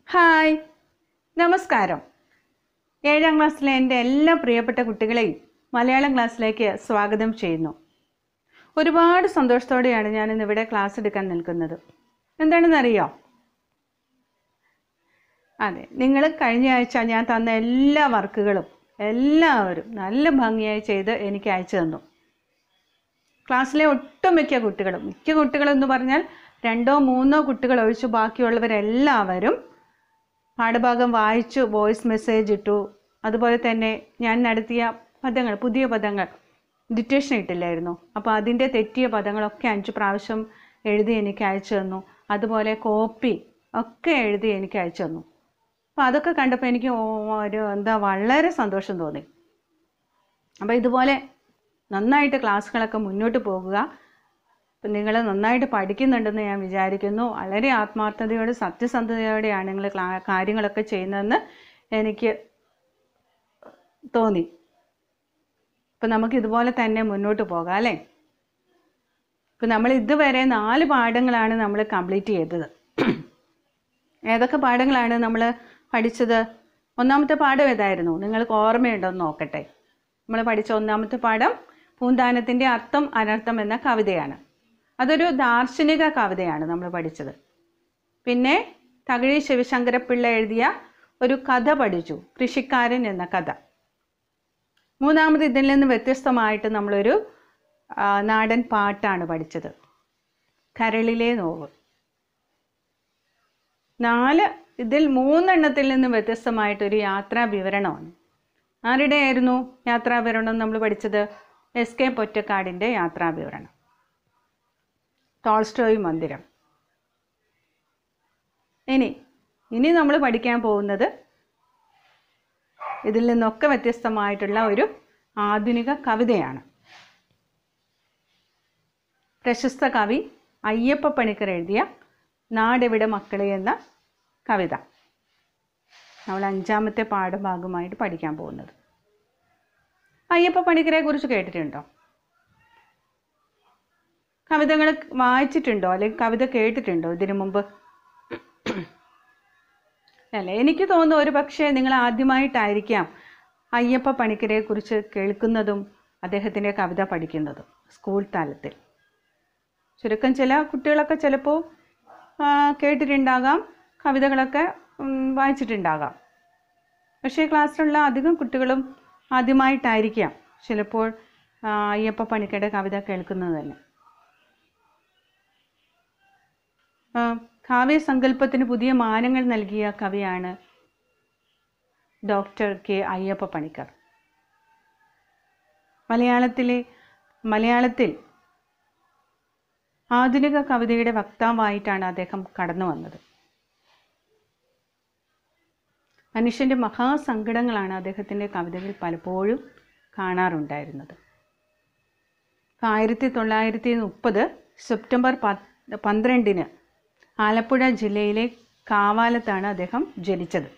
hi നമസ്കാരം ഏഴാം ക്ലാസ്സിലെ എൻ്റെ എല്ലാ പ്രിയപ്പെട്ട കുട്ടികളെയും മലയാളം ക്ലാസ്സിലേക്ക് സ്വാഗതം ചെയ്യുന്നു ഒരുപാട് സന്തോഷത്തോടെയാണ് ഞാൻ ഇന്ന് ഇവിടെ ക്ലാസ് എടുക്കാൻ നിൽക്കുന്നത് എന്താണെന്നറിയോ അതെ നിങ്ങൾ കഴിഞ്ഞ ആഴ്ച ഞാൻ തന്ന എല്ലാ വർക്കുകളും എല്ലാവരും നല്ല ഭംഗിയായി ചെയ്ത് എനിക്ക് അയച്ചു തന്നു ക്ലാസ്സിലെ ഒട്ടുമിക്ക കുട്ടികളും മിക്ക കുട്ടികളെന്ന് പറഞ്ഞാൽ രണ്ടോ മൂന്നോ കുട്ടികൾ ഒഴിച്ച് ബാക്കിയുള്ളവരെല്ലാവരും പാഠഭാഗം വായിച്ചു വോയിസ് മെസ്സേജ് ഇട്ടു അതുപോലെ തന്നെ ഞാൻ നടത്തിയ പദങ്ങൾ പുതിയ പദങ്ങൾ ഡിറ്റേഷൻ ഇട്ടില്ലായിരുന്നു അപ്പോൾ അതിൻ്റെ തെറ്റിയ പദങ്ങളൊക്കെ അഞ്ച് പ്രാവശ്യം എഴുതി എനിക്ക് അയച്ചു തന്നു അതുപോലെ കോപ്പി ഒക്കെ എഴുതി എനിക്ക് അയച്ചു തന്നു അപ്പോൾ അതൊക്കെ കണ്ടപ്പോൾ എനിക്ക് ഓ- ഒരു എന്താ വളരെ സന്തോഷം തോന്നി അപ്പോൾ ഇതുപോലെ നന്നായിട്ട് ക്ലാസ്സുകളൊക്കെ മുന്നോട്ട് പോകുക അപ്പം നിങ്ങൾ നന്നായിട്ട് പഠിക്കുന്നുണ്ടെന്ന് ഞാൻ വിചാരിക്കുന്നു വളരെ ആത്മാർത്ഥതയോടെ സത്യസന്ധതയോടെയാണ് നിങ്ങൾ ക്ലാ കാര്യങ്ങളൊക്കെ ചെയ്യുന്നതെന്ന് എനിക്ക് തോന്നി അപ്പം നമുക്ക് ഇതുപോലെ തന്നെ മുന്നോട്ട് പോകാം അല്ലേ ഇപ്പം നമ്മൾ ഇതുവരെ നാല് പാഠങ്ങളാണ് നമ്മൾ കംപ്ലീറ്റ് ചെയ്തത് ഏതൊക്കെ പാഠങ്ങളാണ് നമ്മൾ പഠിച്ചത് ഒന്നാമത്തെ പാഠം ഏതായിരുന്നു നിങ്ങൾക്ക് ഓർമ്മയുണ്ടോ എന്ന് നോക്കട്ടെ നമ്മൾ പഠിച്ച ഒന്നാമത്തെ പാഠം പൂന്താനത്തിൻ്റെ അർത്ഥം അനർത്ഥം എന്ന കവിതയാണ് അതൊരു ദാർശനിക കവിതയാണ് നമ്മൾ പഠിച്ചത് പിന്നെ തകഴി ശിവശങ്കരപ്പിള്ള എഴുതിയ ഒരു കഥ പഠിച്ചു കൃഷിക്കാരൻ എന്ന കഥ മൂന്നാമത് ഇതിൽ നിന്ന് വ്യത്യസ്തമായിട്ട് നമ്മളൊരു ആ, നാടൻ പാട്ടാണ് പഠിച്ചത് കരളിലെ നോവ് നാല് ഇതിൽ മൂന്നെണ്ണത്തിൽ നിന്ന് വ്യത്യസ്തമായിട്ടൊരു യാത്രാ വിവരണമാണ് ആരുടെ ആയിരുന്നു യാത്രാ വിവരണം നമ്മൾ പഠിച്ചത് എസ് കെ പൊറ്റക്കാടിൻ്റെ യാത്രാ വിവരണം ടോൾസ്റ്റോയ് മന്ദിരം ഇനി ഇനി നമ്മൾ പഠിക്കാൻ പോകുന്നത് ഇതിൽ നിന്നൊക്കെ വ്യത്യസ്തമായിട്ടുള്ള ഒരു ആധുനിക കവിതയാണ് പ്രശസ്ത കവി അയ്യപ്പ പണിക്കർ എഴുതിയ നാടെവിടെ മക്കളെ എന്ന കവിത നമ്മൾ അഞ്ചാമത്തെ പാഠഭാഗമായിട്ട് പഠിക്കാൻ പോകുന്നത് അയ്യപ്പ പണിക്കരെ കുറിച്ച് കേട്ടിട്ടുണ്ടോ കവിതകൾ വായിച്ചിട്ടുണ്ടോ അല്ലെങ്കിൽ കവിത കേട്ടിട്ടുണ്ടോ ഇതിനു മുമ്പ് അല്ലേ എനിക്ക് തോന്നുന്നു ഒരു പക്ഷേ നിങ്ങൾ ആദ്യമായിട്ടായിരിക്കാം അയ്യപ്പ പണിക്കരെ കുറിച്ച് കേൾക്കുന്നതും അദ്ദേഹത്തിൻ്റെ കവിത പഠിക്കുന്നതും സ്കൂൾ തലത്തിൽ ചുരുക്കം ചില കുട്ടികളൊക്കെ ചിലപ്പോൾ ആ, കേട്ടിട്ടുണ്ടാകാം കവിതകളൊക്കെ ഉം, വായിച്ചിട്ടുണ്ടാകാം പക്ഷേ ക്ലാസ്സിലുള്ള അധികം കുട്ടികളും ആദ്യമായിട്ടായിരിക്കാം ചിലപ്പോൾ ആ, അയ്യപ്പ പണിക്കരുടെ കവിത കേൾക്കുന്നത് തന്നെ ആ, കാവ്യസങ്കല്പത്തിന് പുതിയ മാനങ്ങൾ നൽകിയ കവിയാണ് ഡോക്ടർ കെ അയ്യപ്പ പണിക്കർ മലയാളത്തിലെ മലയാളത്തിൽ ആധുനിക കവിതയുടെ വക്താവായിട്ടാണ് അദ്ദേഹം കടന്നു വന്നത് മനുഷ്യൻ്റെ മഹാസങ്കടങ്ങളാണ് അദ്ദേഹത്തിൻ്റെ കവിതകൾ പലപ്പോഴും കാണാറുണ്ടായിരുന്നത് ആയിരത്തി തൊള്ളായിരത്തി മുപ്പത് സെപ്റ്റംബർ പത്ത് പന്ത്രണ്ടിന് ആലപ്പുഴ ജില്ലയിലെ കാവാലത്താണ് അദ്ദേഹം ജനിച്ചത്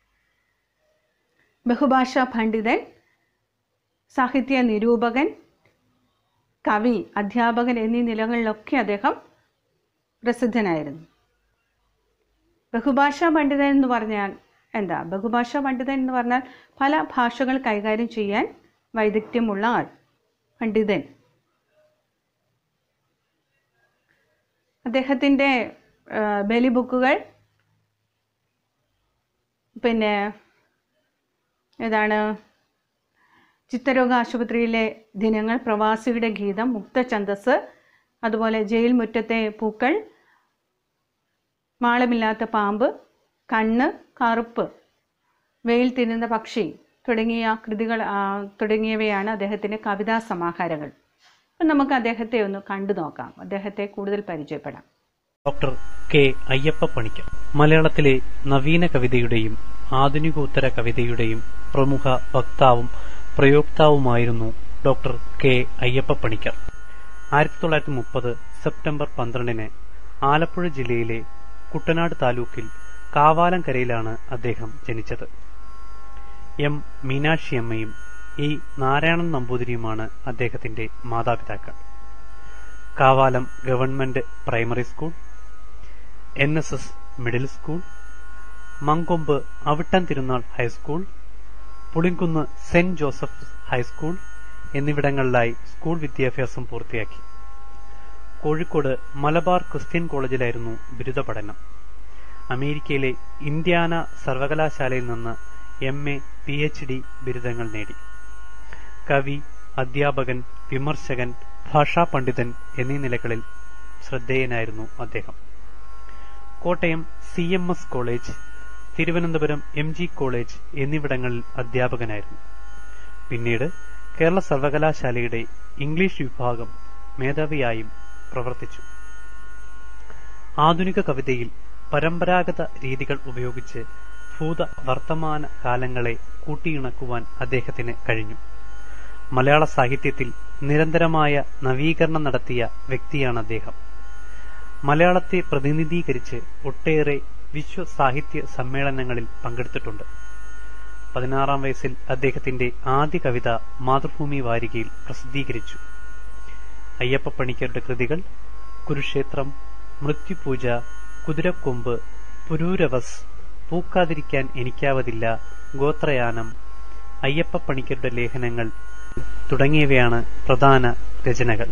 ബഹുഭാഷാ പണ്ഡിതൻ സാഹിത്യ നിരൂപകൻ കവി അധ്യാപകൻ എന്നീ നിലകളിലൊക്കെ അദ്ദേഹം പ്രസിദ്ധനായിരുന്നു ബഹുഭാഷാ പണ്ഡിതൻ എന്ന് പറഞ്ഞാൽ എന്താ ബഹുഭാഷാ പണ്ഡിതൻ എന്ന് പറഞ്ഞാൽ പല ഭാഷകൾ കൈകാര്യം ചെയ്യാൻ വൈദഗ്ധ്യമുള്ള ആൾ പണ്ഡിതൻ അദ്ദേഹത്തിൻ്റെ ബലി ബുക്കുകൾ പിന്നെ ഏതാണ് ചിത്തരോഗ ആശുപത്രിയിലെ ദിനങ്ങൾ പ്രവാസിയുടെ ഗീതം മുക്തഛന്ദസ് അതുപോലെ ജയിൽ മുറ്റത്തെ പൂക്കൾ മാളമില്ലാത്ത പാമ്പ് കണ്ണ് കറുപ്പ് വെയിൽ തിന്നുന്ന പക്ഷി തുടങ്ങിയ കൃതികൾ ആ, തുടങ്ങിയവയാണ് അദ്ദേഹത്തിൻ്റെ കവിതാ സമാഹാരങ്ങൾ അപ്പം നമുക്ക് അദ്ദേഹത്തെ ഒന്ന് കണ്ടു നോക്കാം അദ്ദേഹത്തെ കൂടുതൽ പരിചയപ്പെടാം ഡോക്ടർ കെ അയ്യപ്പ പണിക്കർ മലയാളത്തിലെ നവീന കവിതയുടെയും ആധുനികോത്തര കവിതയുടെയും പ്രമുഖ വക്താവും പ്രയോക്താവുമായിരുന്നു ഡോക്ടർ കെ അയ്യപ്പ പണിക്കർ ആയിരത്തി തൊള്ളായിരത്തി മുപ്പത് സെപ്റ്റംബർ പന്ത്രണ്ടിന് ആലപ്പുഴ ജില്ലയിലെ കുട്ടനാട് താലൂക്കിൽ കാവാലംകരയിലാണ് അദ്ദേഹം ജനിച്ചത് എം മീനാക്ഷിയമ്മയും ഇ നാരായണൻ നമ്പൂതിരിയുമാണ് അദ്ദേഹത്തിന്റെ മാതാപിതാക്കൾ Kavalam government primary school N S S middle school Mankombu Avittam Thirunal high school Pulinkunnu saint Joseph high school എന്നിവിടങ്ങളിലായി സ്കൂൾ വിദ്യാഭ്യാസം പൂർത്തിയാക്കി കോഴിക്കോട് മലബാർ ക്രിസ്ത്യൻ കോളേജിലായിരുന്നു ബിരുദ പഠനം അമേരിക്കയിലെ ഇന്ത്യാന സർവകലാശാലയിൽ നിന്ന് M A P H D ബിരുദങ്ങൾ നേടി കവി അധ്യാപകൻ വിമർശകൻ ഭാഷാ പണ്ഡിതൻ എന്നീ നിലകളിൽ ശ്രദ്ധേയനായിരുന്നു അദ്ദേഹം Kottayam C M S college Thiruvananthapuram M G college എന്നിവിടങ്ങളിൽ അധ്യാപകനായിരുന്നു പിന്നീട് കേരള സർവകലാശാലയുടെ ഇംഗ്ലീഷ് വിഭാഗം മേധാവിയായും പ്രവർത്തിച്ചു ആധുനിക കവിതയിൽ പരമ്പരാഗത രീതികൾ ഉപയോഗിച്ച് ഭൂത വർത്തമാന കാലങ്ങളെ കൂട്ടിയിണക്കുവാൻ അദ്ദേഹത്തിന് കഴിഞ്ഞു മലയാള സാഹിത്യത്തിൽ നിരന്തരമായ നവീകരണം നടത്തിയ വ്യക്തിയാണ് അദ്ദേഹം മലയാളത്തെ പ്രതിനിധീകരിച്ച് ഒട്ടേറെ വിശ്വ സാഹിത്യ സമ്മേളനങ്ങളിൽ പങ്കെടുത്തിട്ടുണ്ട് പതിനാറാം വയസ്സിൽ അദ്ദേഹത്തിന്റെ ആദ്യ കവിത മാതൃഭൂമി വാരികയിൽ പ്രസിദ്ധീകരിച്ചു അയ്യപ്പ പണിക്കരുടെ കൃതികൾ കുരുക്ഷേത്രം മൃത്യുപൂജ കുതിരക്കൊമ്പ് പുരൂരവസ് പൂക്കാതിരിക്കാൻ എനിക്കാവതില്ല ഗോത്രയാനം അയ്യപ്പ പണിക്കരുടെ ലേഖനങ്ങൾ തുടങ്ങിയവയാണ് പ്രധാന രചനകൾ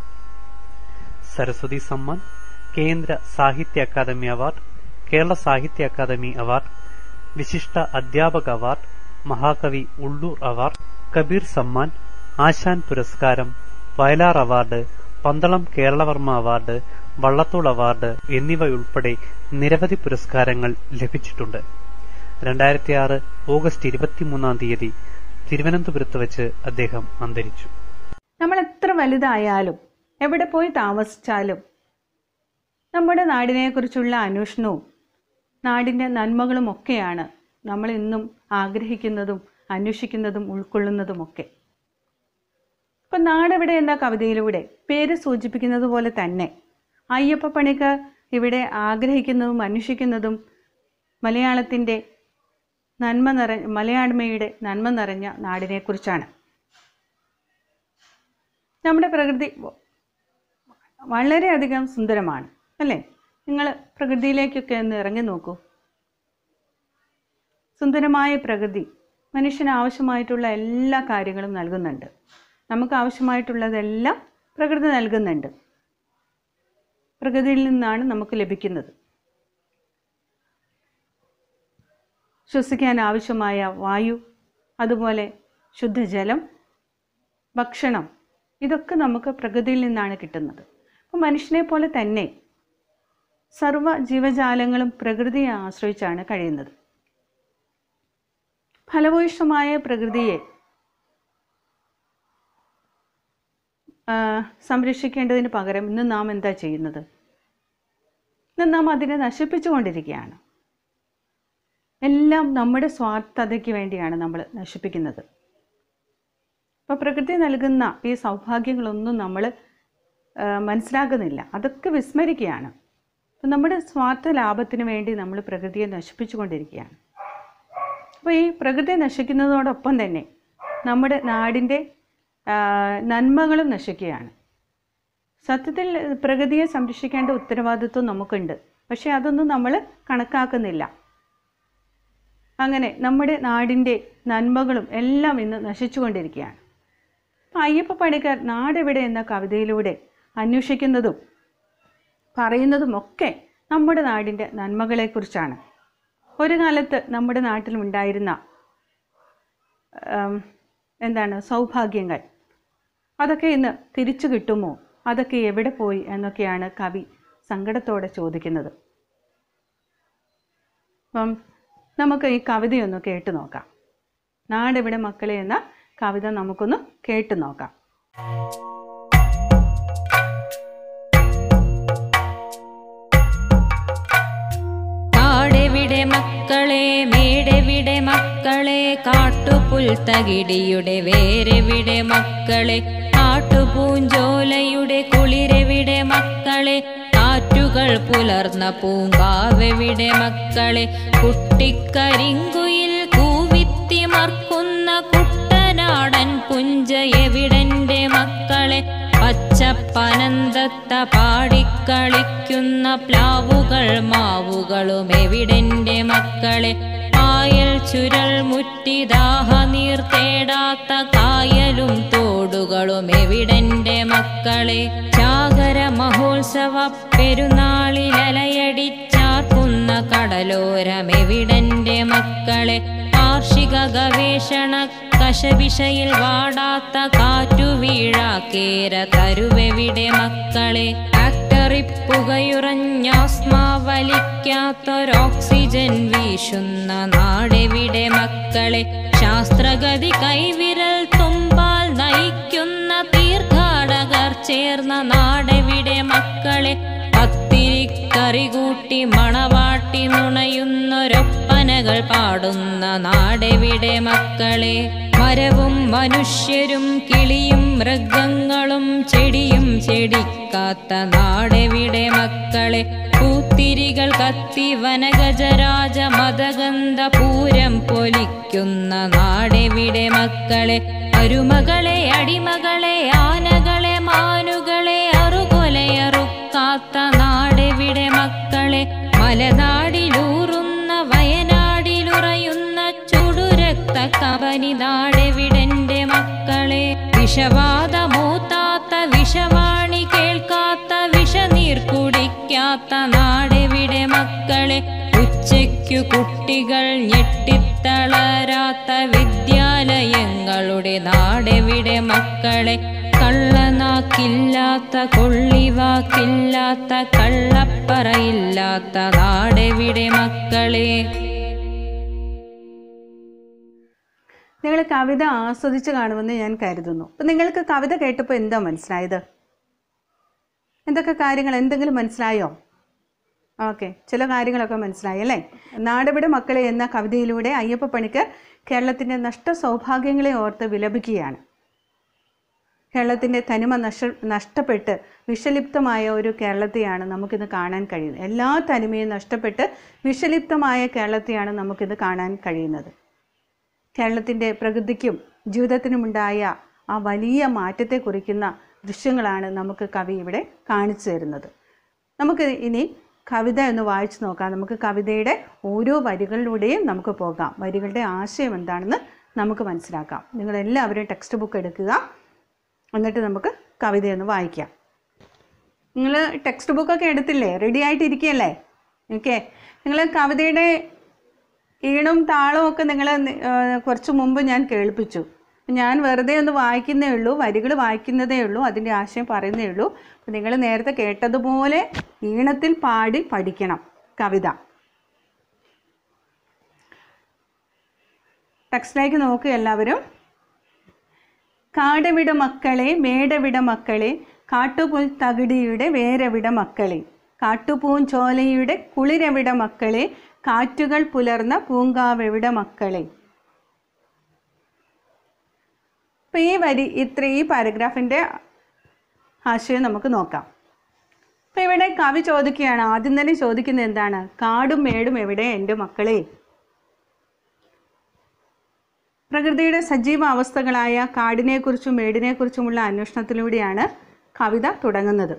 സരസ്വതി സമ്മാൻ കേന്ദ്ര സാഹിത്യ അക്കാദമി അവാർഡ് കേരള സാഹിത്യ അക്കാദമി അവാർഡ് വിശിഷ്ട അധ്യാപക അവാർഡ് മഹാകവി ഉള്ളൂർ അവാർഡ് കബീർ സമ്മാൻ ആശാൻ പുരസ്കാരം Vayalar award Pandalam Keralavarma award Vallathol award എന്നിവയുൾപ്പെടെ നിരവധി പുരസ്കാരങ്ങൾ ലഭിച്ചിട്ടുണ്ട് രണ്ടായിരത്തി ആറ് ഓഗസ്റ്റ് ഇരുപത്തിമൂന്നാം തീയതി തിരുവനന്തപുരത്ത് വെച്ച് അദ്ദേഹം അന്തരിച്ചു നമ്മൾ എത്ര വലുതായാലും എവിടെ പോയി താമസിച്ചാലും നമ്മുടെ നാടിനെക്കുറിച്ചുള്ള അന്വേഷണവും നാടിൻ്റെ നന്മകളും ഒക്കെയാണ് നമ്മൾ ഇന്നും ആഗ്രഹിക്കുന്നതും അന്വേഷിക്കുന്നതും ഉൾക്കൊള്ളുന്നതുമൊക്കെ ഇപ്പം നാടെവിടെ എന്ന കവിതയിലൂടെ പേര് സൂചിപ്പിക്കുന്നത് പോലെ തന്നെ അയ്യപ്പ പണിക്കർ ഇവിടെ ആഗ്രഹിക്കുന്നതും അന്വേഷിക്കുന്നതും മലയാളത്തിൻ്റെ നന്മ നിറ മലയാണ്മയുടെ നന്മ നിറഞ്ഞ നാടിനെക്കുറിച്ചാണ് നമ്മുടെ പ്രകൃതി വളരെയധികം സുന്ദരമാണ് അല്ലേ നിങ്ങൾ പ്രകൃതിയിലേക്കൊക്കെ ഒന്ന് ഇറങ്ങി നോക്കൂ സുന്ദരമായ പ്രകൃതി മനുഷ്യന് ആവശ്യമായിട്ടുള്ള എല്ലാ കാര്യങ്ങളും നൽകുന്നുണ്ട് നമുക്ക് ആവശ്യമായിട്ടുള്ളതെല്ലാം പ്രകൃതി നൽകുന്നുണ്ട് പ്രകൃതിയിൽ നിന്നാണ് നമുക്ക് ലഭിക്കുന്നത് ശ്വസിക്കാൻ ആവശ്യമായ വായു അതുപോലെ ശുദ്ധജലം ഭക്ഷണം ഇതൊക്കെ നമുക്ക് പ്രകൃതിയിൽ നിന്നാണ് കിട്ടുന്നത് അപ്പോൾ മനുഷ്യനെ പോലെ തന്നെ സർവ്വ ജീവജാലങ്ങളും പ്രകൃതിയെ ആശ്രയിച്ചാണ് കഴിയുന്നത് ഫലഭൂയിഷ്ടമായ പ്രകൃതിയെ ആ, സംരക്ഷിക്കേണ്ടതിന് പകരം ഇന്ന് നാം എന്താ ചെയ്യുന്നത് ഇന്ന് നാം അതിനെ നശിപ്പിച്ചുകൊണ്ടിരിക്കുകയാണ് എല്ലാം നമ്മുടെ സ്വാർത്ഥതയ്ക്ക് വേണ്ടിയാണ് നമ്മൾ നശിപ്പിക്കുന്നത് അപ്പോൾ പ്രകൃതി നൽകുന്ന ഈ സൗഭാഗ്യങ്ങളൊന്നും നമ്മൾ മനസ്സിലാക്കുന്നില്ല അതൊക്കെ വിസ്മരിക്കുകയാണ് അപ്പം നമ്മുടെ സ്വാർത്ഥ ലാഭത്തിന് വേണ്ടി നമ്മൾ പ്രകൃതിയെ നശിപ്പിച്ചുകൊണ്ടിരിക്കുകയാണ് അപ്പോൾ ഈ പ്രകൃതി നശിക്കുന്നതോടൊപ്പം തന്നെ നമ്മുടെ നാടിൻ്റെ ആ, നന്മകളും നശിക്കുകയാണ് സത്യത്തിൽ പ്രകൃതിയെ സംരക്ഷിക്കേണ്ട ഉത്തരവാദിത്വം നമുക്കുണ്ട് പക്ഷേ അതൊന്നും നമ്മൾ കണക്കാക്കുന്നില്ല അങ്ങനെ നമ്മുടെ നാടിൻ്റെ നന്മകളും എല്ലാം ഇന്ന് നശിച്ചുകൊണ്ടിരിക്കുകയാണ് അപ്പം അയ്യപ്പ പണിക്കർ നാടെവിടെ എന്ന കവിതയിലൂടെ അന്വേഷിക്കുന്നതും പറയുന്നതുമൊക്കെ നമ്മുടെ നാടിൻ്റെ നന്മകളെക്കുറിച്ചാണ് ഒരു കാലത്ത് നമ്മുടെ നാട്ടിലുണ്ടായിരുന്ന ആം, എന്താണ് സൗഭാഗ്യങ്ങൾ അതൊക്കെ ഇന്ന് തിരിച്ചു കിട്ടുമോ അതൊക്കെ എവിടെ പോയി എന്നൊക്കെയാണ് കവി സങ്കടത്തോടെ ചോദിക്കുന്നത് അപ്പം നമുക്ക് ഈ കവിതയൊന്ന് കേട്ടു നോക്കാം നാടെവിടെ മക്കളെ എന്ന കവിത നമുക്കൊന്ന് കേട്ടു നോക്കാം കാടെവിടെ മക്കളെ മേടെവിടെ മക്കളെ കാട്ടുപുൽ തകിടിയുടെ വേരെവിടെ മക്കളെ കാട്ടുപൂഞ്ചോലയുടെ കുളിരെവിടെ മക്കളെ കാറ്റുകൾ പുലർന്ന പൂങ്കാവെവിടെ മക്കളെ കുട്ടിക്കരിങ്കുയിൽ കൂവിത്തിമർക്കുന്ന കുട്ടനാടൻ പുഞ്ച എവിടെന്റെ മക്കളെ പച്ച പച്ചപ്പനന്തത്ത പാടിക്കളിക്കുന്ന പ്ലാവുകൾ മാവുകളും എവിടെന്റെ മക്കളെ പായൽ ചുരൽ മുറ്റി ദാഹനീർ തേടാത്ത കായലും തോടുകളും എവിടെന്റെ മക്കളെ ചാകര മഹോത്സവ പെരുന്നാളിലലയടിച്ചാർക്കുന്ന കടലോരം എവിടെന്റെ മക്കളെ കാർഷിക ഗവേഷണ കശവിഷയിൽ വാടാത്ത കാറ്റു വീഴാക്കേര തരുവെവിടെ മക്കളെ ഫാക്ടറി പുകയുറഞ്ഞാസ്മ വലിക്കാത്തൊരോക്സിജൻ വീശുന്ന നാടെവിടെ മക്കളെ ശാസ്ത്രഗതി കൈവിരൽ തുമ്പാൽ നയിക്കുന്ന തീർത്ഥാടകർ ചേർന്ന നാടെവിടെ മക്കളെ പത്തിരിക്കറി കൂട്ടി മണവാട്ടി നുണയുന്നൊരൊപ്പനകൾ പാടുന്ന നാടെവിടെ മക്കളെ മരവും മനുഷ്യരും കിളിയും മൃഗങ്ങളും ചെടിയും ചെടിക്കാത്ത നാടെവിടെ മക്കളെ പൂത്തിരികൾ കത്തി വനഗജരാജ മതഗന്ധ പൂരം പൊലിക്കുന്ന നാടെവിടെ മക്കളെ അരുമകളെ അടിമകളെ ആനകളെ മാനുകളെ അറുകൊലയറുക്കാത്ത നാടെവിടെ മക്കളെ മലനാടിലൂറുന്ന വയനാടിലുറയുന്ന ചുടുരക്ത കബനി നാടെവിടെന്റെ മക്കളെ വിഷവാദമൂത്താത്ത വിഷവാണി കേൾക്കാത്ത വിഷനീർ കുടിക്കാത്ത നാടെവിടെ മക്കളെ ഉച്ചയ്ക്കു കുട്ടികൾ ഞെട്ടിത്തളരാത്ത വിദ്യാലയങ്ങളുടെ നാടെവിടെ മക്കളെ കള്ളനാക്കില്ലാത്ത കൊള്ളിവാക്കില്ലാത്ത കള്ളപ്പറയില്ലാത്ത നാടെവിടെ മക്കളെ നിങ്ങൾ കവിത ആസ്വദിച്ച് കാണുമെന്ന് ഞാൻ കരുതുന്നു അപ്പം നിങ്ങൾക്ക് കവിത കേട്ടപ്പോൾ എന്താ മനസ്സിലായത് എന്തൊക്കെ കാര്യങ്ങൾ എന്തെങ്കിലും മനസ്സിലായോ ഓക്കെ ചില കാര്യങ്ങളൊക്കെ മനസ്സിലായി അല്ലേ നാടവിടെ മക്കളെ എന്ന കവിതയിലൂടെ അയ്യപ്പ പണിക്കർ കേരളത്തിൻ്റെ നഷ്ട സൗഭാഗ്യങ്ങളെ ഓർത്ത് വിലപിക്കുകയാണ് കേരളത്തിൻ്റെ തനിമ നഷ്ട നഷ്ടപ്പെട്ട് വിഷലിപ്തമായ ഒരു കേരളത്തെയാണ് നമുക്കിന്ന് കാണാൻ കഴിയുന്നത് എല്ലാ തനിമയും നഷ്ടപ്പെട്ട് വിഷലിപ്തമായ കേരളത്തെയാണ് നമുക്കിന്ന് കാണാൻ കഴിയുന്നത് കേരളത്തിൻ്റെ പ്രകൃതിക്കും ജീവിതത്തിനുമുണ്ടായ ആ വലിയ മാറ്റത്തെ കുറിക്കുന്ന ദൃശ്യങ്ങളാണ് നമുക്ക് കവി ഇവിടെ കാണിച്ചു തരുന്നത് നമുക്ക് ഇനി കവിത ഒന്ന് വായിച്ചു നോക്കാം നമുക്ക് കവിതയുടെ ഓരോ വരികളിലൂടെയും നമുക്ക് പോകാം വരികളുടെ ആശയം എന്താണെന്ന് നമുക്ക് മനസ്സിലാക്കാം നിങ്ങളെല്ലാവരും ടെക്സ്റ്റ് ബുക്ക് എടുക്കുക എന്നിട്ട് നമുക്ക് കവിതയൊന്ന് വായിക്കാം നിങ്ങൾ ടെക്സ്റ്റ് ബുക്കൊക്കെ എടുത്തില്ലേ റെഡി ആയിട്ടിരിക്കുകയല്ലേ ഓക്കെ നിങ്ങൾ കവിതയുടെ ഈണും താളവും ഒക്കെ നിങ്ങൾ കുറച്ച് മുമ്പ് ഞാൻ കേൾപ്പിച്ചു ഞാൻ വെറുതെ ഒന്ന് വായിക്കുന്നേ ഉള്ളൂ വരികൾ വായിക്കുന്നതേ ഉള്ളൂ അതിൻ്റെ ആശയം പറയുന്നേ ഉള്ളൂ അപ്പം നിങ്ങൾ നേരത്തെ കേട്ടതുപോലെ ഈണത്തിൽ പാടി പഠിക്കണം കവിത ടെക്സ്റ്റിലേക്ക് നോക്കുക എല്ലാവരും കാടവിട മക്കളെ മേടവിട മക്കളെ കാട്ടുപുൽ തകിടിയുടെ വേരവിട മക്കളെ കാട്ടുപൂൻ ചോലയുടെ കുളിരവിട മക്കളെ കാറ്റുകൾ പുലർന്ന പൂങ്കാവെവിട മക്കളെ അപ്പം ഈ വരി ഇത്ര ഈ പാരഗ്രാഫിൻ്റെ ആശയം നമുക്ക് നോക്കാം അപ്പം ഇവിടെ കവി ചോദിക്കുകയാണ് ആദ്യം തന്നെ ചോദിക്കുന്നത് എന്താണ് കാടും മേടും എവിടെ എൻ്റെ മക്കളെ പ്രകൃതിയുടെ സജീവ അവസ്ഥകളായ കാടിനെക്കുറിച്ചും മേടിനെക്കുറിച്ചുമുള്ള അന്വേഷണത്തിലൂടെയാണ് കവിത തുടങ്ങുന്നത്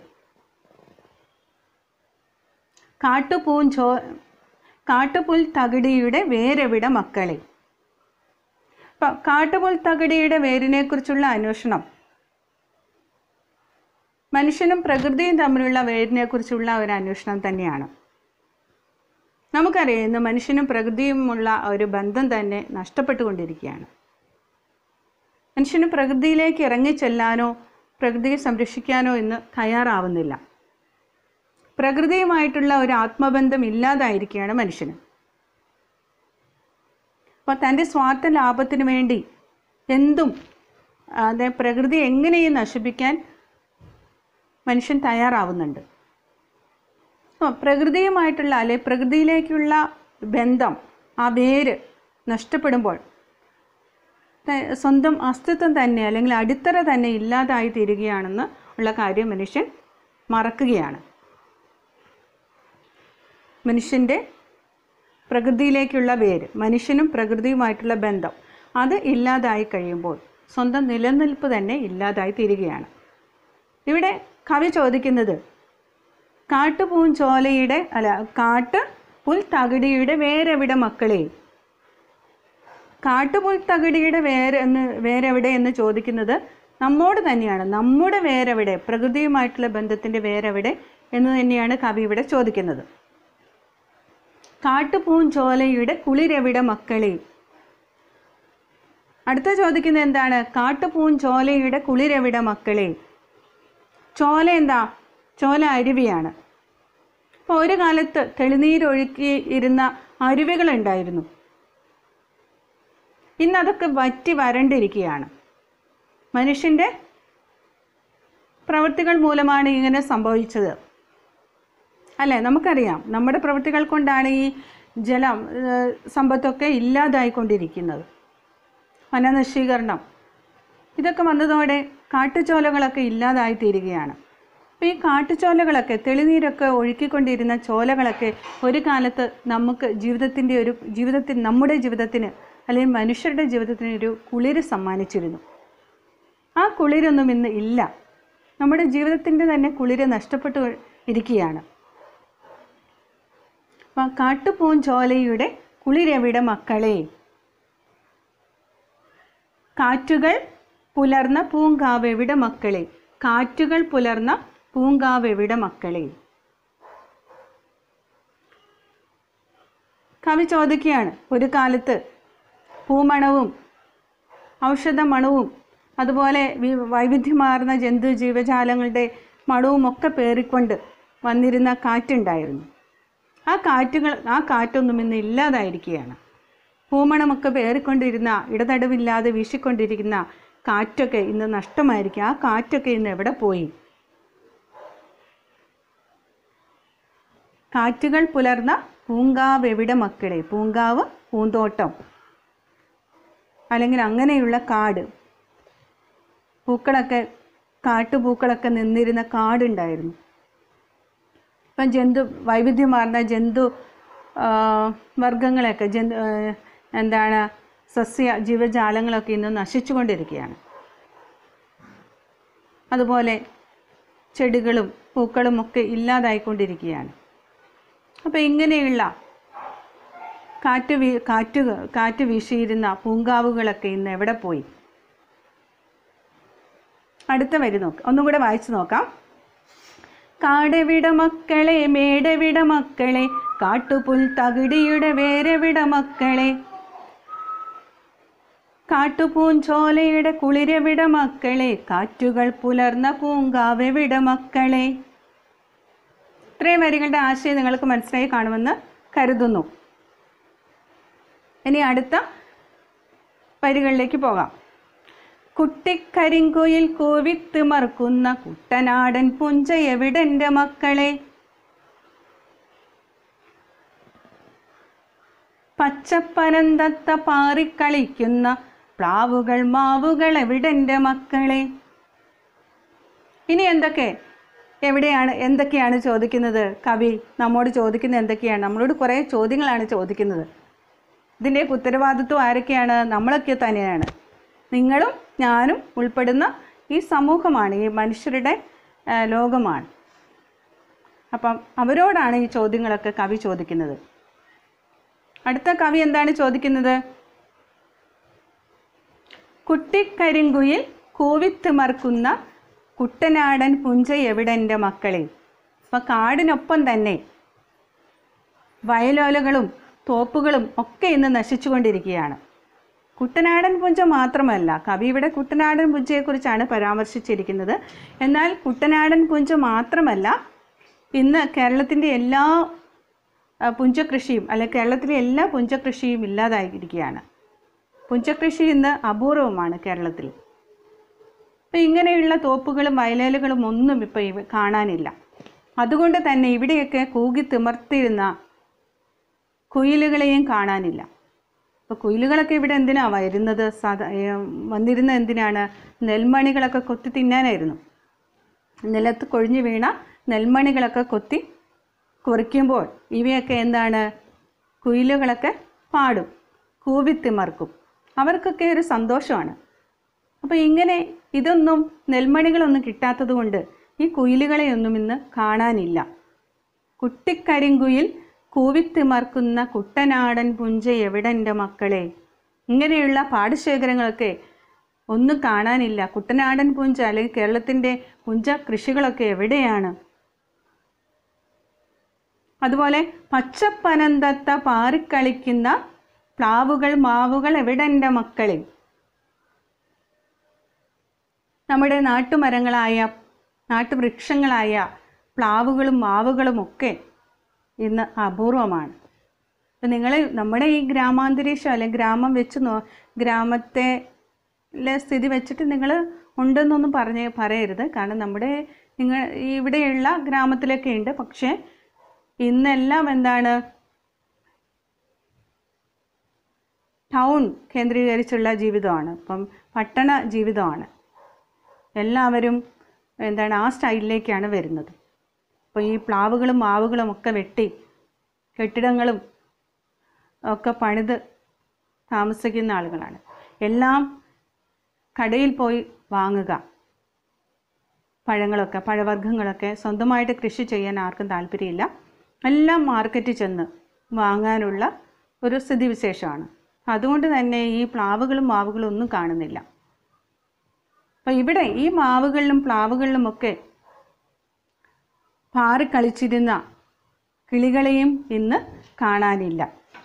കാട്ടുപൂൻ ചോ കാട്ടുപുൽ തകിടിയുടെ വേരെവിട മക്കളെ അപ്പം കാട്ടുപുൽ തകിടിയുടെ വേരിനെക്കുറിച്ചുള്ള അന്വേഷണം മനുഷ്യനും പ്രകൃതിയും തമ്മിലുള്ള വേരിനെക്കുറിച്ചുള്ള ഒരു അന്വേഷണം തന്നെയാണ് നമുക്കറിയാം ഇന്ന് മനുഷ്യനും പ്രകൃതിയുമുള്ള ഒരു ബന്ധം തന്നെ നഷ്ടപ്പെട്ടുകൊണ്ടിരിക്കുകയാണ് മനുഷ്യന് പ്രകൃതിയിലേക്ക് ഇറങ്ങിച്ചെല്ലാനോ പ്രകൃതിയെ സംരക്ഷിക്കാനോ ഇന്ന് തയ്യാറാവുന്നില്ല പ്രകൃതിയുമായിട്ടുള്ള ഒരു ആത്മബന്ധം ഇല്ലാതായിരിക്കുകയാണ് മനുഷ്യന് അപ്പോൾ തൻ്റെ സ്വാർത്ഥ ലാഭത്തിന് വേണ്ടി എന്തും അതെ പ്രകൃതി എങ്ങനെയും നശിപ്പിക്കാൻ മനുഷ്യൻ തയ്യാറാവുന്നുണ്ട് അപ്പോൾ പ്രകൃതിയുമായിട്ടുള്ള അല്ലെ പ്രകൃതിയിലേക്കുള്ള ബന്ധം ആ വേര് നഷ്ടപ്പെടുമ്പോൾ ത- സ്വന്തം അസ്തിത്വം തന്നെ അല്ലെങ്കിൽ അടിത്തറ തന്നെ ഇല്ലാതായി തീരുകയാണെന്ന് ഉള്ള കാര്യം മനുഷ്യൻ മറക്കുകയാണ് മനുഷ്യൻ്റെ പ്രകൃതിയിലേക്കുള്ള വേര് മനുഷ്യനും പ്രകൃതിയുമായിട്ടുള്ള ബന്ധം അത് ഇല്ലാതായി കഴിയുമ്പോൾ സ്വന്തം നിലനിൽപ്പ് തന്നെ ഇല്ലാതായി തീരുകയാണ് ഇവിടെ കവി ചോദിക്കുന്നത് കാട്ടുപൂഞ്ചോലയുടെ അല്ല കാട്ട് പുൽ തകിടിയുടെ വേരെവിടെ മക്കളെ കാട്ടുപുൽ തകിടിയുടെ വേര് എന്ന് വേരെവിടെ എന്ന് ചോദിക്കുന്നത് നമ്മോട് തന്നെയാണ് നമ്മുടെ വേരെവിടെ പ്രകൃതിയുമായിട്ടുള്ള ബന്ധത്തിൻ്റെ വേരെവിടെ എന്ന് തന്നെയാണ് കവി ഇവിടെ ചോദിക്കുന്നത് കാട്ടുപൂഞ്ചോലയുടെ കുളിരെവിടെ മക്കളെ അടുത്ത ചോദിക്കുന്നത് എന്താണ് കാട്ടുപൂഞ്ചോലയുടെ കുളിരെവിടെ മക്കളെ ചോല എന്താ ചോല അരുവിയാണ് അപ്പോൾ ഒരു കാലത്ത് തെളിനീരൊഴുക്കി ഇരുന്ന അരുവികളുണ്ടായിരുന്നു ഇന്ന് അതൊക്കെ വറ്റി വരണ്ടിരിക്കുകയാണ് മനുഷ്യൻ്റെ പ്രവൃത്തികൾ മൂലമാണ് ഇങ്ങനെ സംഭവിച്ചത് അല്ലേ നമുക്കറിയാം നമ്മുടെ പ്രവൃത്തികൾ കൊണ്ടാണ് ഈ ജലം ഏഹ്, സമ്പത്തൊക്കെ ഇല്ലാതായിക്കൊണ്ടിരിക്കുന്നത് വനനശീകരണം ഇതൊക്കെ വന്നതോടെ കാട്ടുചോലകളൊക്കെ ഇല്ലാതായി തീരുകയാണ് അപ്പോൾ ഈ കാട്ടുചോലകളൊക്കെ തെളിനീരൊക്കെ ഒഴുക്കിക്കൊണ്ടിരുന്ന ചോലകളൊക്കെ ഒരു കാലത്ത് നമുക്ക് ജീവിതത്തിൻ്റെ ഒരു ജീവിതത്തിൽ നമ്മുടെ ജീവിതത്തിന് അല്ലെങ്കിൽ മനുഷ്യരുടെ ജീവിതത്തിന് ഒരു കുളിര് സമ്മാനിച്ചിരുന്നു ആ കുളിരൊന്നും ഇന്ന് ഇല്ല നമ്മുടെ ജീവിതത്തിൻ്റെ തന്നെ കുളിര് നഷ്ടപ്പെട്ടു ഇരിക്കുകയാണ് അപ്പം കാട്ടുപൂഞ്ചോലയുടെ കുളിരെവിടെ മക്കളെ കാറ്റുകൾ പുലർന്ന പൂങ്കാവെവിടെ മക്കളെ കാറ്റുകൾ പുലർന്ന പൂങ്കാവെവിടെ മക്കളെ കവി ചോദിക്കുകയാണ് ഒരു കാലത്ത് പൂമണവും ഔഷധ മണവും അതുപോലെ വി- വൈവിധ്യമാർന്ന ജന്തു ജീവജാലങ്ങളുടെ മണവും ഒക്കെ പേറിക്കൊണ്ട് വന്നിരുന്ന കാറ്റുണ്ടായിരുന്നു ആ കാറ്റുകൾ ആ കാറ്റൊന്നും ഇന്ന് ഇല്ലാതായിരിക്കുകയാണ് പൂമണമൊക്കെ പേറിക്കൊണ്ടിരുന്ന ഇടതടവില്ലാതെ വീശിക്കൊണ്ടിരിക്കുന്ന കാറ്റൊക്കെ ഇന്ന് നഷ്ടമായിരിക്കും ആ കാറ്റൊക്കെ ഇന്ന് എവിടെ പോയി കാറ്റുകൾ പുലർന്ന പൂങ്കാവ് എവിടെ മക്കളെ പൂങ്കാവ് പൂന്തോട്ടം അല്ലെങ്കിൽ അങ്ങനെയുള്ള കാട് പൂക്കളൊക്കെ കാട്ടുപൂക്കളൊക്കെ നിന്നിരുന്ന കാടുണ്ടായിരുന്നു ഇപ്പം ജന്തു വൈവിധ്യമാർന്ന ജന്തു ആ, വർഗങ്ങളൊക്കെ ജന്തു ആ, എന്താണ് സസ്യ ജീവജാലങ്ങളൊക്കെ ഇന്ന് നശിച്ചുകൊണ്ടിരിക്കുകയാണ് അതുപോലെ ചെടികളും പൂക്കളും ഒക്കെ ഇല്ലാതായിക്കൊണ്ടിരിക്കുകയാണ് അപ്പോൾ ഇങ്ങനെയുള്ള കാറ്റ് വീ കാറ്റ് കാറ്റ് വീശിയിരുന്ന പൂങ്കാവുകളൊക്കെ ഇന്ന് എവിടെ പോയി അടുത്ത വരി നോക്ക് ഒന്നും കൂടെ വായിച്ചു നോക്കാം കാടെവിട മക്കളെ മേടവിട മക്കളെ കാട്ടുപുൽ തകിടിയുടെ വേരെവിട മക്കളെ കാട്ടുപൂഞ്ചോലയുടെ കുളിരെവിട മക്കളെ കാറ്റുകൾ പുലർന്ന പൂങ്കാവെവിട മക്കളെ ഇത്രയും വരികളുടെ ആശയം നിങ്ങൾക്ക് മനസ്സിലായി കാണുമെന്ന് കരുതുന്നു ഇനി അടുത്ത വരികളിലേക്ക് പോകാം കുട്ടിക്കരിങ്കുയിൽ കൂവിത്ത് മറുക്കുന്ന കുട്ടനാടൻ പുഞ്ച എവിടെൻ്റെ മക്കളെ പച്ചപ്പനന്തത്ത പാറിക്കളിക്കുന്ന പ്ലാവുകൾ മാവുകൾ എവിടെൻ്റെ മക്കളെ ഇനി എന്തൊക്കെ എവിടെയാണ് എന്തൊക്കെയാണ് ചോദിക്കുന്നത് കവി നമ്മോട് ചോദിക്കുന്നത് എന്തൊക്കെയാണ് നമ്മളോട് കുറേ ചോദ്യങ്ങളാണ് ചോദിക്കുന്നത് ഇതിൻ്റെയൊക്കെ ഉത്തരവാദിത്വം ആരൊക്കെയാണ് നമ്മളൊക്കെ തന്നെയാണ് നിങ്ങളും ഞാനും ഉൾപ്പെടുന്ന ഈ സമൂഹമാണ് ഈ മനുഷ്യരുടെ ആ, ലോകമാണ് അപ്പം അവരോടാണ് ഈ ചോദ്യങ്ങളൊക്കെ കവി ചോദിക്കുന്നത് അടുത്ത കവി എന്താണ് ചോദിക്കുന്നത് കുട്ടിക്കരിങ്കുയിൽ കൂവിത്തിമർക്കുന്ന കുട്ടനാടൻ പുഞ്ച എവിടെൻ്റെ മക്കളെ അപ്പം കാടിനൊപ്പം തന്നെ വയലോലകളും തോപ്പുകളും ഒക്കെ ഇന്ന് നശിച്ചുകൊണ്ടിരിക്കുകയാണ് കുട്ടനാടൻ പുഞ്ച മാത്രമല്ല കവി ഇവിടെ കുട്ടനാടൻ പുഞ്ചയെക്കുറിച്ചാണ് പരാമർശിച്ചിരിക്കുന്നത് എന്നാൽ കുട്ടനാടൻ പുഞ്ച മാത്രമല്ല ഇന്ന് കേരളത്തിൻ്റെ എല്ലാ ആ, പുഞ്ചകൃഷിയും അല്ലെ കേരളത്തിലെ എല്ലാ പുഞ്ചകൃഷിയും ഇല്ലാതായിരിക്കുകയാണ് പുഞ്ചകൃഷി ഇന്ന് അപൂർവമാണ് കേരളത്തിൽ അപ്പം ഇങ്ങനെയുള്ള തോപ്പുകളും വയലേലുകളും ഒന്നും ഇപ്പോൾ ഇവ കാണാനില്ല അതുകൊണ്ട് തന്നെ ഇവിടെയൊക്കെ കൂകി തിമർത്തിരുന്ന കുയിലുകളെയും കാണാനില്ല അപ്പോൾ കുയിലുകളൊക്കെ ഇവിടെ എന്തിനാ വരുന്നത് സാധാ ഏ, വന്നിരുന്നത് എന്തിനാണ് നെൽമണികളൊക്കെ കൊത്തി തിന്നാനായിരുന്നു നിലത്ത് കൊഴിഞ്ഞു വീണ നെൽമണികളൊക്കെ കൊത്തി കുറിക്കുമ്പോൾ ഇവയൊക്കെ എന്താണ് കുയിലുകളൊക്കെ പാടും കൂവിത്തിമർക്കും അവർക്കൊക്കെ ഒരു സന്തോഷമാണ് അപ്പോൾ ഇങ്ങനെ ഇതൊന്നും നെൽമണികളൊന്നും കിട്ടാത്തത് കൊണ്ട് ഈ കുയിലുകളെയൊന്നും ഇന്ന് കാണാനില്ല കുട്ടിക്കരിങ്കുയിൽ കൂവിത്തിമർക്കുന്ന കുട്ടനാടൻ പുഞ്ച എവിടെൻ്റെ മക്കളെ ഇങ്ങനെയുള്ള പാടശേഖരങ്ങളൊക്കെ ഒന്നും കാണാനില്ല കുട്ടനാടൻ പുഞ്ച അല്ലെങ്കിൽ കേരളത്തിൻ്റെ പുഞ്ച കൃഷികളൊക്കെ എവിടെയാണ് അതുപോലെ പച്ചപ്പനന്തത്ത പാറിക്കളിക്കുന്ന പ്ലാവുകൾ മാവുകൾ എവിടെൻ്റെ മക്കളെ നമ്മുടെ നാട്ടുമരങ്ങളായ നാട്ടുവൃക്ഷങ്ങളായ പ്ലാവുകളും മാവുകളും ഒക്കെ ഇന്ന് അപൂർവമാണ് അപ്പം നിങ്ങൾ നമ്മുടെ ഈ ഗ്രാമാന്തരീക്ഷം അല്ലെങ്കിൽ ഗ്രാമം വെച്ച് നോ ഗ്രാമത്തെ ലെ സ്ഥിതി വെച്ചിട്ട് നിങ്ങൾ ഉണ്ടെന്നൊന്നും പറഞ്ഞ് പറയരുത് കാരണം നമ്മുടെ നിങ്ങൾ ഇവിടെയുള്ള ഗ്രാമത്തിലൊക്കെ ഉണ്ട് പക്ഷേ ഇന്നെല്ലാം എന്താണ് ടൗൺ കേന്ദ്രീകരിച്ചുള്ള ജീവിതമാണ് ഇപ്പം പട്ടണ ജീവിതമാണ് എല്ലാവരും എന്താണ് ആ സ്റ്റൈലിലേക്കാണ് വരുന്നത് അപ്പോൾ ഈ പ്ലാവുകളും മാവുകളും ഒക്കെ വെട്ടി കെട്ടിടങ്ങളും ഒക്കെ പണിത് താമസിക്കുന്ന ആളുകളാണ് എല്ലാം കടയിൽ പോയി വാങ്ങുക പഴങ്ങളൊക്കെ പഴവർഗ്ഗങ്ങളൊക്കെ സ്വന്തമായിട്ട് കൃഷി ചെയ്യാൻ ആർക്കും താല്പര്യമില്ല എല്ലാം മാർക്കറ്റിൽ ചെന്ന് വാങ്ങാനുള്ള ഒരു സ്ഥിതിവിശേഷമാണ് അതുകൊണ്ട് തന്നെ ഈ പ്ലാവുകളും മാവുകളും ഒന്നും കാണുന്നില്ല അപ്പോൾ ഇവിടെ ഈ മാവുകളിലും പ്ലാവുകളിലുമൊക്കെ പാറിക്കളിച്ചിരുന്ന കിളികളെയും ഇന്ന് കാണാനില്ല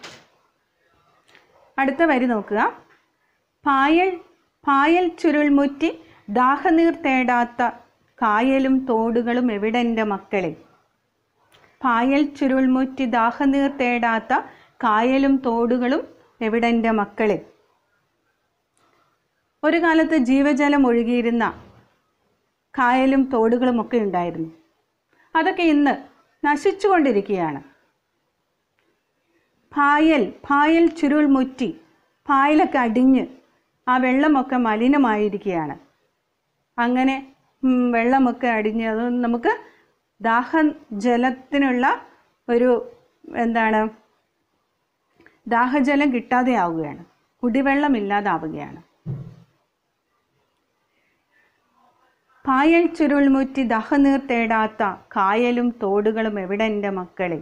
അടുത്ത വരി നോക്കുക പായൽ പായൽ ചുരുൾമുറ്റി ദാഹനീർ തേടാത്ത കായലും തോടുകളും എവിടെൻ്റെ മക്കളെ പായൽ ചുരുൾമുറ്റി ദാഹനീർ തേടാത്ത കായലും തോടുകളും എവിടെൻ്റെ മക്കളെ ഒരു കാലത്ത് ജീവജലം ഒഴുകിയിരുന്ന കായലും തോടുകളും ഒക്കെ ഉണ്ടായിരുന്നു അതൊക്കെ ഇന്ന് നശിച്ചുകൊണ്ടിരിക്കുകയാണ് പായൽ പായൽ ചുരുൾ മുറ്റി പായലൊക്കെ അടിഞ്ഞ് ആ വെള്ളമൊക്കെ മലിനമായിരിക്കുകയാണ് അങ്ങനെ ഉം, വെള്ളമൊക്കെ അടിഞ്ഞ് അത് നമുക്ക് ദാഹ ജലത്തിനുള്ള ഒരു എന്താണ് ദാഹജലം കിട്ടാതെ ആവുകയാണ് കുടിവെള്ളം ഇല്ലാതാവുകയാണ് പായൽ ചുരുൾമുറ്റി ദഹനീർ തേടാത്ത കായലും തോടുകളും എവിടെ എൻ്റെ മക്കളെ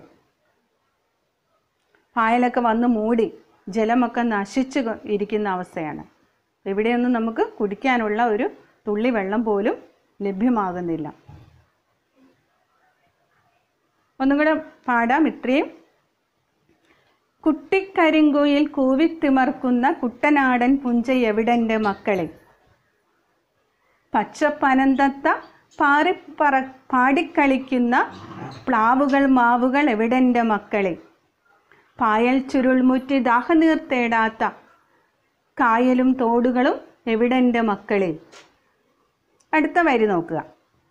പായലൊക്കെ വന്ന് മൂടി ജലമൊക്കെ നശിച്ചു കൊ- ഇരിക്കുന്ന അവസ്ഥയാണ് ഇവിടെയൊന്നും നമുക്ക് കുടിക്കാനുള്ള ഒരു തുള്ളി വെള്ളം പോലും ലഭ്യമാകുന്നില്ല ഒന്നും കൂടെ പാടാം ഇത്രയും കുട്ടിക്കരിങ്കുയിൽ കൂവിത്തിമർക്കുന്ന കുട്ടനാടൻ പുഞ്ച എവിടെൻ്റെ മക്കളെ പച്ചപ്പനന്തത്ത പാറിപ്പറ പാടിക്കളിക്കുന്ന പ്ലാവുകൾ മാവുകൾ എവിടെൻ്റെ മക്കളെ പായൽ ചുരുൾമുറ്റി ദാഹനീർ തേടാത്ത കായലും തോടുകളും എവിടെൻ്റെ മക്കളെ അടുത്ത വരി നോക്കുക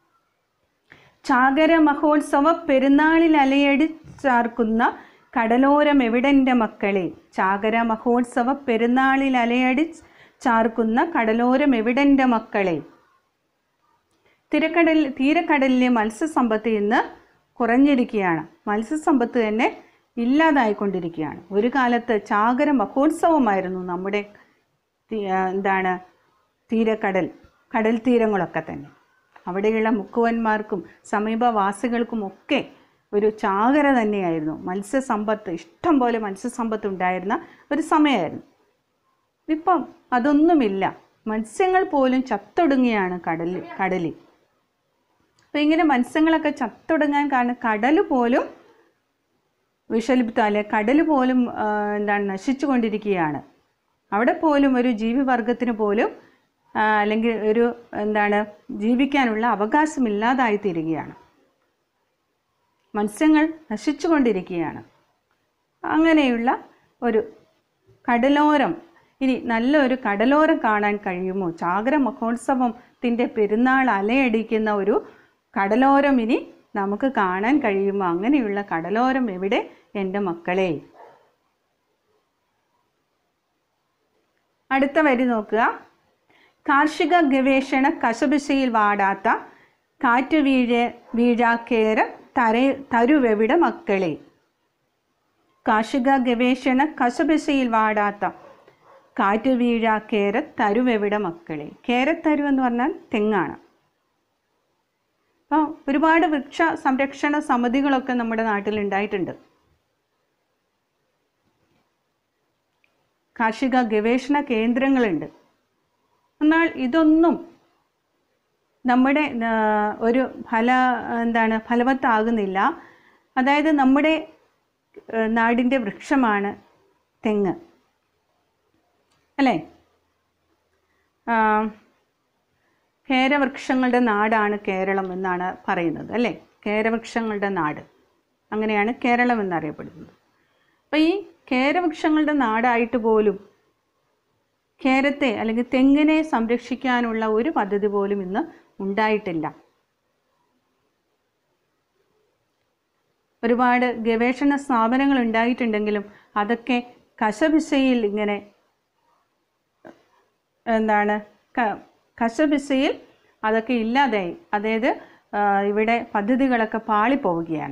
ചാകര മഹോത്സവ പെരുന്നാളിൽ അലയടി ചാർക്കുന്ന കടലോരം എവിടെൻ്റെ മക്കളെ ചാകര മഹോത്സവ പെരുന്നാളിൽ അലയടി ചാർക്കുന്ന കടലോരം എവിടെൻ്റെ മക്കളെ തിരക്കടൽ തീരക്കടലിലെ മത്സ്യസമ്പത്ത് ഇന്ന് കുറഞ്ഞിരിക്കുകയാണ് മത്സ്യസമ്പത്ത് തന്നെ ഇല്ലാതായിക്കൊണ്ടിരിക്കുകയാണ് ഒരു കാലത്ത് ചാകര മഹോത്സവമായിരുന്നു നമ്മുടെ തി- ആ, എന്താണ് തീരക്കടൽ കടൽ തീരങ്ങളൊക്കെ തന്നെ അവിടെയുള്ള മുക്കുവന്മാർക്കും സമീപവാസികൾക്കും ഒക്കെ ഒരു ചാകര തന്നെയായിരുന്നു മത്സ്യസമ്പത്ത് ഇഷ്ടം പോലെ മത്സ്യസമ്പത്ത് ഉണ്ടായിരുന്ന ഒരു സമയമായിരുന്നു ഇപ്പം അതൊന്നുമില്ല മത്സ്യങ്ങൾ പോലും ചത്തൊടുങ്ങിയാണ് കടലിൽ കടലിൽ അപ്പം ഇങ്ങനെ മത്സ്യങ്ങളൊക്കെ ചത്തൊടുങ്ങാൻ കാരണം കടൽ പോലും വിഷലിപ്ത അല്ലെ കടൽ പോലും ആ, എന്താണ് നശിച്ചുകൊണ്ടിരിക്കുകയാണ് അവിടെ പോലും ഒരു ജീവിവർഗത്തിന് പോലും ആ, അല്ലെങ്കിൽ ഒരു എന്താണ് ജീവിക്കാനുള്ള അവകാശമില്ലാതായി തീരുകയാണ് മത്സ്യങ്ങൾ നശിച്ചുകൊണ്ടിരിക്കുകയാണ് അങ്ങനെയുള്ള ഒരു കടലോരം ഇനി നല്ലൊരു കടലോരം കാണാൻ കഴിയുമോ ചാകര മഹോത്സവത്തിൻ്റെ പെരുന്നാൾ അലയടിക്കുന്ന ഒരു കടലോരം ഇനി നമുക്ക് കാണാൻ കഴിയുമോ അങ്ങനെയുള്ള കടലോരം എവിടെ എൻ്റെ മക്കളെ അടുത്ത വരി നോക്കുക കാർഷിക ഗവേഷണ കശപിശയിൽ വാടാത്ത കാറ്റ് വീഴ വീഴാക്കേര തര തരുവെവിടെ മക്കളെ കാർഷിക ഗവേഷണ കശപിശയിൽ വാടാത്ത കാറ്റ് വീഴാ കേരത്തരുവെവിടെ മക്കളെ കേരത്തരു എന്ന് പറഞ്ഞാൽ തെങ്ങാണ് അപ്പോൾ ഒരുപാട് വൃക്ഷ സംരക്ഷണ സമിതികളൊക്കെ നമ്മുടെ നാട്ടിൽ ഉണ്ടായിട്ടുണ്ട് കാർഷിക ഗവേഷണ കേന്ദ്രങ്ങളുണ്ട് എന്നാൽ ഇതൊന്നും നമ്മുടെ ആ, ഒരു ഫല എന്താണ് ഫലവത്താകുന്നില്ല അതായത് നമ്മുടെ ആ, നാടിൻ്റെ വൃക്ഷമാണ് തെങ്ങ് അല്ലേ ആ, കേരവൃക്ഷങ്ങളുടെ നാടാണ് കേരളം എന്നാണ് പറയുന്നത് അല്ലേ കേരവൃക്ഷങ്ങളുടെ നാട് അങ്ങനെയാണ് കേരളം എന്നറിയപ്പെടുന്നത് അപ്പോൾ ഈ കേരവൃക്ഷങ്ങളുടെ നാടായിട്ട് പോലും കേരത്തെ അല്ലെങ്കിൽ തെങ്ങിനെ സംരക്ഷിക്കാനുള്ള ഒരു പദ്ധതി പോലും ഇന്ന് ഉണ്ടായിട്ടില്ല ഒരുപാട് ഗവേഷണ സ്ഥാപനങ്ങൾ ഉണ്ടായിട്ടുണ്ടെങ്കിലും അതൊക്കെ കശപിശയിൽ ഇങ്ങനെ എന്താണ് ക- കശപിശയിൽ അതൊക്കെ ഇല്ലാതായി അതായത് ആ, ഇവിടെ പദ്ധതികളൊക്കെ പാളിപ്പോവുകയാണ്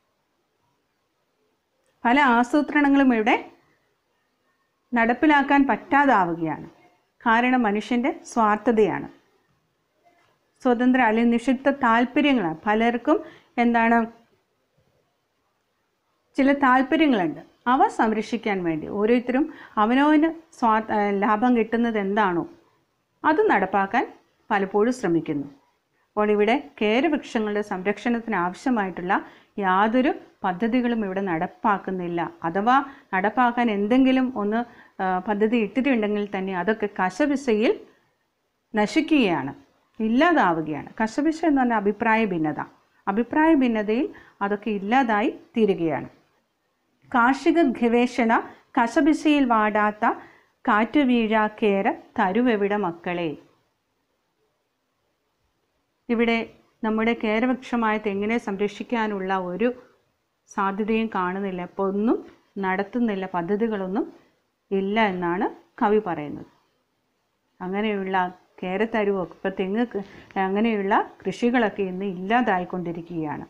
പല ആസൂത്രണങ്ങളും ഇവിടെ നടപ്പിലാക്കാൻ പറ്റാതാവുകയാണ് കാരണം മനുഷ്യൻ്റെ സ്വാർത്ഥതയാണ് സ്വതന്ത്ര അല്ലെങ്കിൽ നിഷിദ്ധ താല്പര്യങ്ങളാണ് പലർക്കും എന്താണ് ചില താല്പര്യങ്ങളുണ്ട് അവ സംരക്ഷിക്കാൻ വേണ്ടി ഓരോരുത്തരും അവനവന് സ്വാ ആ, ലാഭം കിട്ടുന്നത് എന്താണോ അത് നടപ്പാക്കാൻ പലപ്പോഴും ശ്രമിക്കുന്നു അപ്പോൾ ഇവിടെ കേരവൃക്ഷങ്ങളുടെ സംരക്ഷണത്തിന് ആവശ്യമായിട്ടുള്ള യാതൊരു പദ്ധതികളും ഇവിടെ നടപ്പാക്കുന്നില്ല അഥവാ നടപ്പാക്കാൻ എന്തെങ്കിലും ഒന്ന് ആ, പദ്ധതി ഇട്ടിട്ടുണ്ടെങ്കിൽ തന്നെ അതൊക്കെ കശപിശയിൽ നശിക്കുകയാണ് ഇല്ലാതാവുകയാണ് കശപിശ എന്ന് പറഞ്ഞാൽ അഭിപ്രായ ഭിന്നത അഭിപ്രായ ഭിന്നതയിൽ അതൊക്കെ ഇല്ലാതായി തീരുകയാണ് കാർഷിക ഗവേഷണ കശപിശയിൽ വാടാത്ത കാറ്റുവീഴ കേര തരുവെവിടെ മക്കളെ ഇവിടെ നമ്മുടെ കേരവൃക്ഷമായ തെങ്ങിനെ സംരക്ഷിക്കാനുള്ള ഒരു സാധ്യതയും കാണുന്നില്ല ഇപ്പോൾ ഒന്നും നടത്തുന്നില്ല പദ്ധതികളൊന്നും ഇല്ല എന്നാണ് കവി പറയുന്നത് അങ്ങനെയുള്ള കേരത്തരുവൊക്കെ ഇപ്പോൾ തെങ്ങ് ക- അങ്ങനെയുള്ള കൃഷികളൊക്കെ ഇന്ന് ഇല്ലാതായിക്കൊണ്ടിരിക്കുകയാണ്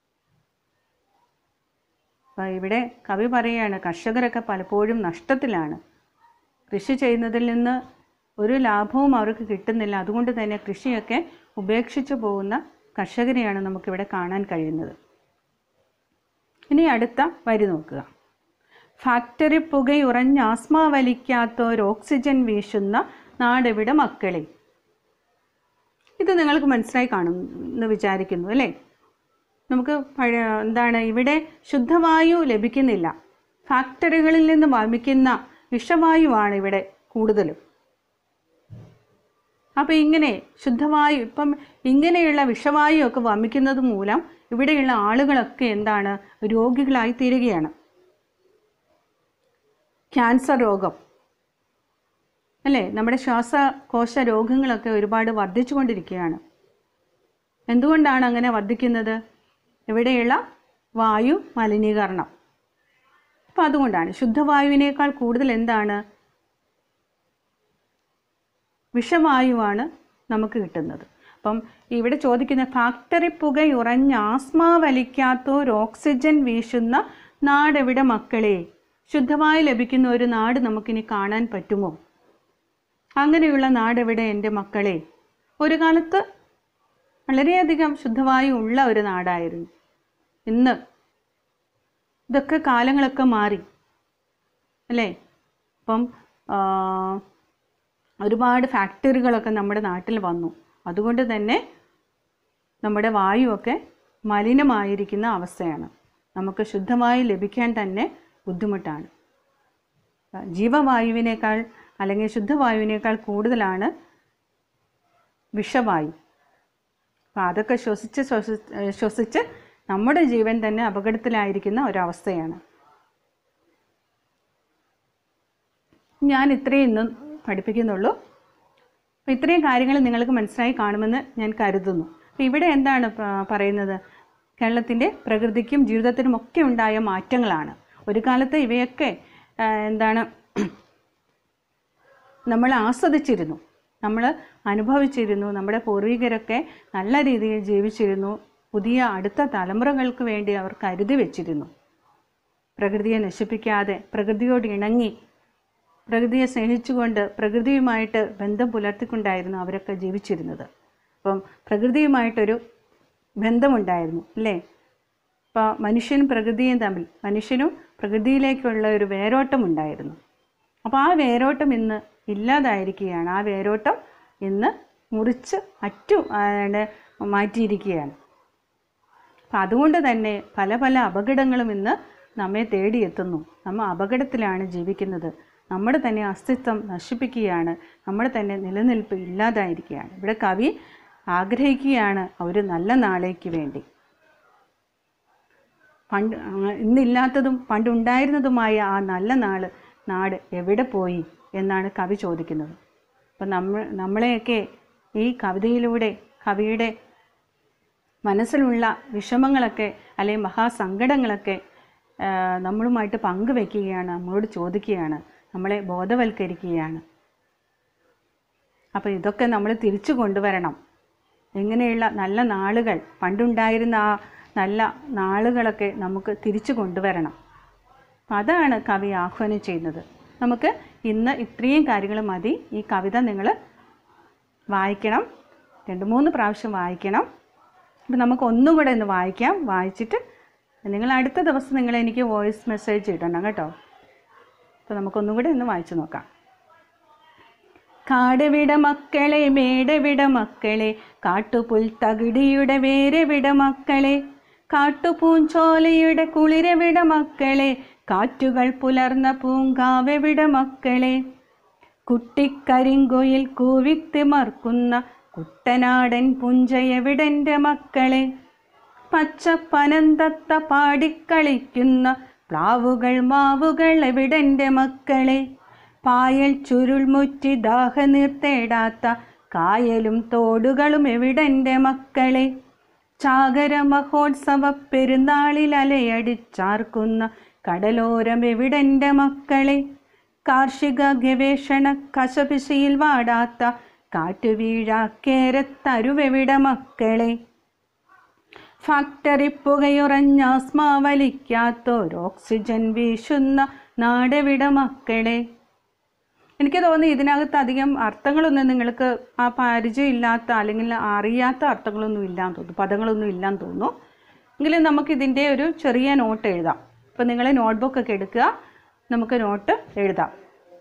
അപ്പോൾ ഇവിടെ കവി പറയുകയാണ് കർഷകരൊക്കെ പലപ്പോഴും നഷ്ടത്തിലാണ് കൃഷി ചെയ്യുന്നതിൽ നിന്ന് ഒരു ലാഭവും അവർക്ക് കിട്ടുന്നില്ല അതുകൊണ്ട് തന്നെ കൃഷിയൊക്കെ ഉപേക്ഷിച്ചു പോകുന്ന കർഷകരെയാണ് നമുക്കിവിടെ കാണാൻ കഴിയുന്നത് ഇനി അടുത്ത വരി നോക്കുക ഫാക്ടറി പുകയുറഞ്ഞ് ആസ്മ വലിക്കാത്തൊരു ഓക്സിജൻ വീശുന്ന നാടെവിടെ മക്കളെ ഇത് നിങ്ങൾക്ക് മനസ്സിലായി കാണും എന്ന് വിചാരിക്കുന്നു അല്ലേ നമുക്ക് പഴയ എന്താണ് ഇവിടെ ശുദ്ധവായു ലഭിക്കുന്നില്ല ഫാക്ടറികളിൽ നിന്ന് വമിക്കുന്ന വിഷവായുവാണ് ഇവിടെ കൂടുതലും അപ്പോൾ ഇങ്ങനെ ശുദ്ധവായു ഇപ്പം ഇങ്ങനെയുള്ള വിഷവായു ഒക്കെ വമിക്കുന്നത് മൂലം ഇവിടെയുള്ള ആളുകളൊക്കെ എന്താണ് രോഗികളായി തീരുകയാണ് ക്യാൻസർ രോഗം അല്ലേ നമ്മുടെ ശ്വാസകോശ രോഗങ്ങളൊക്കെ ഒരുപാട് വർദ്ധിച്ചുകൊണ്ടിരിക്കുകയാണ് എന്തുകൊണ്ടാണ് അങ്ങനെ വർദ്ധിക്കുന്നത് ഇവിടെയുള്ള വായു മലിനീകരണം അപ്പം അതുകൊണ്ടാണ് ശുദ്ധവായുവിനേക്കാൾ കൂടുതൽ എന്താണ് വിഷവായുവാണ് നമുക്ക് കിട്ടുന്നത് അപ്പം ഇവിടെ ചോദിക്കുന്ന ഫാക്ടറി പുകയുറഞ്ഞ് ആസ്മ വലിക്കാത്തൊരു ഓക്സിജൻ വീശുന്ന നാടെവിടെ മക്കളെ ശുദ്ധമായി ലഭിക്കുന്ന ഒരു നാട് നമുക്കിനി കാണാൻ പറ്റുമോ അങ്ങനെയുള്ള നാടെവിടെ എൻ്റെ മക്കളെ ഒരു കാലത്ത് വളരെയധികം ശുദ്ധവായു ഉള്ള ഒരു നാടായിരുന്നു ഇന്ന് ഇതൊക്കെ കാലങ്ങളൊക്കെ മാറി അല്ലേ അപ്പം ആ, ഒരുപാട് ഫാക്ടറികളൊക്കെ നമ്മുടെ നാട്ടിൽ വന്നു അതുകൊണ്ട് തന്നെ നമ്മുടെ വായുവൊക്കെ മലിനമായിരിക്കുന്ന അവസ്ഥയാണ് നമുക്ക് ശുദ്ധമായി ലഭിക്കാൻ തന്നെ ബുദ്ധിമുട്ടാണ് ജീവവായുവിനേക്കാൾ അല്ലെങ്കിൽ ശുദ്ധവായുവിനേക്കാൾ കൂടുതലാണ് വിഷവായു അപ്പോൾ അതൊക്കെ ശ്വസിച്ച് ശ്വസി ശ്വസിച്ച് നമ്മുടെ ജീവൻ തന്നെ അപകടത്തിലായിരിക്കുന്ന ഒരവസ്ഥയാണ് ഞാൻ ഇത്രയും ഇന്ന് പഠിപ്പിക്കുന്നുള്ളൂ അപ്പോൾ ഇത്രയും കാര്യങ്ങൾ നിങ്ങൾക്ക് മനസ്സിലായി കാണുമെന്ന് ഞാൻ കരുതുന്നു അപ്പോൾ ഇവിടെ എന്താണ് പ- പറയുന്നത് കേരളത്തിൻ്റെ പ്രകൃതിക്കും ജീവിതത്തിനും ഒക്കെ ഉണ്ടായ മാറ്റങ്ങളാണ് ഒരു കാലത്ത് ഇവയൊക്കെ ആ, എന്താണ് നമ്മൾ ആസ്വദിച്ചിരുന്നു നമ്മൾ അനുഭവിച്ചിരുന്നു നമ്മുടെ പൂർവികരൊക്കെ നല്ല രീതിയിൽ ജീവിച്ചിരുന്നു പുതിയ അടുത്ത തലമുറകൾക്ക് വേണ്ടി അവർ കരുതി വെച്ചിരുന്നു പ്രകൃതിയെ നശിപ്പിക്കാതെ പ്രകൃതിയോട് ഇണങ്ങി പ്രകൃതിയെ സ്നേഹിച്ചുകൊണ്ട് പ്രകൃതിയുമായിട്ട് ബന്ധം പുലർത്തിക്കൊണ്ടായിരുന്നു അവരൊക്കെ ജീവിച്ചിരുന്നത് അപ്പം പ്രകൃതിയുമായിട്ടൊരു ബന്ധമുണ്ടായിരുന്നു അല്ലേ ഇപ്പോൾ മനുഷ്യനും പ്രകൃതിയും തമ്മിൽ മനുഷ്യനും പ്രകൃതിയിലേക്കുള്ള ഒരു വേരോട്ടം ഉണ്ടായിരുന്നു അപ്പോൾ ആ വേരോട്ടം ഇന്ന് ഇല്ലാതായിരിക്കുകയാണ് ആ വേരോട്ടം ഇന്ന് മുറിച്ച് അറ്റു ആണ്ട് മാറ്റിയിരിക്കുകയാണ് അപ്പം അതുകൊണ്ട് തന്നെ പല പല അപകടങ്ങളും ഇന്ന് നമ്മെ തേടിയെത്തുന്നു നമ്മൾ അപകടത്തിലാണ് ജീവിക്കുന്നത് നമ്മുടെ തന്നെ അസ്തിത്വം നശിപ്പിക്കുകയാണ് നമ്മുടെ തന്നെ നിലനിൽപ്പ് ഇല്ലാതായിരിക്കുകയാണ് ഇവിടെ കവി ആഗ്രഹിക്കുകയാണ് ഒരു നല്ല നാളേക്ക് വേണ്ടി പണ്ട് ആ, ഇന്നില്ലാത്തതും പണ്ടുണ്ടായിരുന്നതുമായ ആ നല്ല നാട് നാട് എവിടെ പോയി എന്നാണ് കവി ചോദിക്കുന്നത് അപ്പം നമ്മൾ നമ്മളെയൊക്കെ ഈ കവിതയിലൂടെ കവിയുടെ മനസ്സിലുള്ള വിഷമങ്ങളൊക്കെ അല്ലെങ്കിൽ മഹാസങ്കടങ്ങളൊക്കെ ആ, നമ്മളുമായിട്ട് പങ്കുവെക്കുകയാണ് നമ്മളോട് ചോദിക്കുകയാണ് നമ്മളെ ബോധവൽക്കരിക്കുകയാണ് അപ്പോൾ ഇതൊക്കെ നമ്മൾ തിരിച്ചു കൊണ്ടുവരണം എങ്ങനെയുള്ള നല്ല നാളുകൾ പണ്ടുണ്ടായിരുന്ന ആ നല്ല നാളുകളൊക്കെ നമുക്ക് തിരിച്ചു കൊണ്ടുവരണം അപ്പം അതാണ് കവി ആഹ്വാനം ചെയ്യുന്നത് നമുക്ക് ഇന്ന് ഇത്രയും കാര്യങ്ങൾ മതി ഈ കവിത നിങ്ങൾ വായിക്കണം രണ്ട് മൂന്ന് പ്രാവശ്യം വായിക്കണം അപ്പം നമുക്ക് ഒന്നും കൂടെ ഒന്ന് വായിക്കാം വായിച്ചിട്ട് നിങ്ങൾ അടുത്ത ദിവസം നിങ്ങൾ എനിക്ക് വോയിസ് മെസ്സേജ് ഇടണം കേട്ടോ അപ്പോൾ നമുക്കൊന്നും കൂടെ ഒന്ന് വായിച്ചു നോക്കാം കാടവിട മക്കളെ മേടവിട മക്കളെ കാട്ടുപുൽ തകിടിയുടെ വേരവിട മക്കളെ കാട്ടുപൂഞ്ചോലയുടെ കുളിരവിട മക്കളെ കാറ്റുകൾ പുലർന്ന പൂങ്കാവെവിട മക്കളെ കുട്ടിക്കരിങ്കൊയിൽ കൂവിത്തിമർക്കുന്ന കുട്ടനാടൻ പുഞ്ചയെവിടെൻ്റെ മക്കളെ പച്ചപ്പനന്തത്ത പാടിക്കളിക്കുന്ന പ്ലാവുകൾ മാവുകൾ എവിടെൻ്റെ മക്കളെ പായൽ ചുരുൾമുറ്റി ദാഹനീർ തേടാത്ത കായലും തോടുകളും എവിടെൻ്റെ മക്കളെ ചാകര മഹോത്സവ പെരുന്നാളിൽ അലയടിച്ചാർക്കുന്ന കടലോരം എവിടെൻ്റെ മക്കളെ കാർഷിക ഗവേഷണ കശപിശയിൽ വാടാത്ത കാറ്റുവീഴാക്കേരത്തരുവെവിടെ മക്കളെ ഫാക്ടറി പുകയുറഞ്ഞ ആസ്മ വലിക്കാത്തൊരോക്സിജൻ വീശുന്ന നാടെവിട മക്കളെ എനിക്ക് തോന്നുന്നു ഇതിനകത്ത് അധികം അർത്ഥങ്ങളൊന്നും നിങ്ങൾക്ക് ആ പരിചയമില്ലാത്ത അല്ലെങ്കിൽ അറിയാത്ത അർത്ഥങ്ങളൊന്നും ഇല്ലാന്ന് തോന്നുന്നു പദങ്ങളൊന്നും ഇല്ലാന്ന് തോന്നുന്നു എങ്കിലും നമുക്കിതിൻ്റെ ഒരു ചെറിയ നോട്ട് എഴുതാം അപ്പോൾ നിങ്ങൾ നോട്ട്ബുക്കൊക്കെ എടുക്കുക നമുക്ക് നോട്ട് എഴുതാം